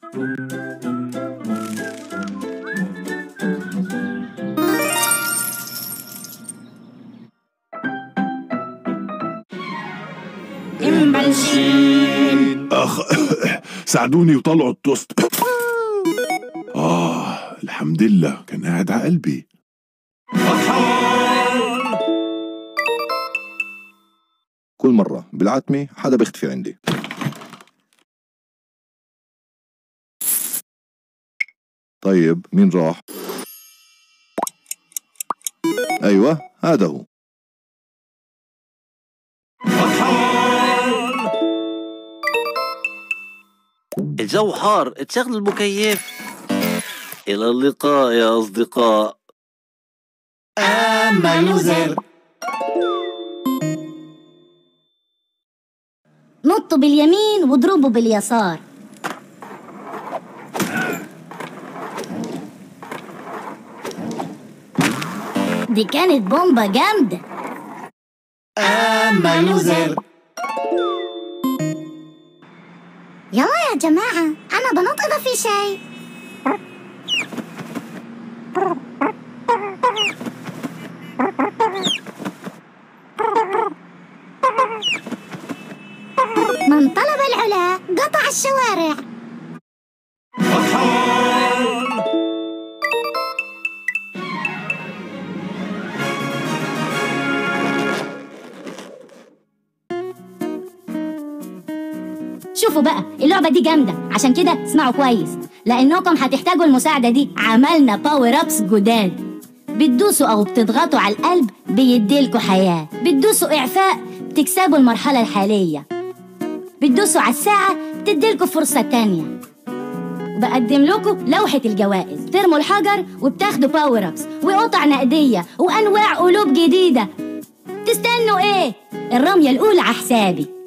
بنزين أخ ساعدوني وطلعوا التوست آه الحمد لله كان قاعد على قلبي كل مرة بالعتمة حدا بيختفي عندي طيب مين راح؟ أيوة هذا هو الجو حار تشغل المكيف إلى اللقاء يا أصدقاء أما لوزر نطوا باليمين واضربوا باليسار دي كانت بومبا جامدة أما لوزر يلا يا جماعة أنا بنط إذا في شيء من طلب العلا قطع الشوارع شوفوا بقى اللعبة دي جامدة عشان كده اسمعوا كويس لأنكم هتحتاجوا المساعدة دي عملنا باور أبس جداد بتدوسوا أو بتضغطوا على القلب بيديلكوا حياة بتدوسوا إعفاء بتكسبوا المرحلة الحالية بتدوسوا على الساعة بتديلكوا فرصة تانية بقدم لكم لوحة الجوائز ترموا الحجر وبتاخدوا باور أبس وقطع نقدية وأنواع قلوب جديدة تستنوا إيه؟ الرمية الأولى على حسابي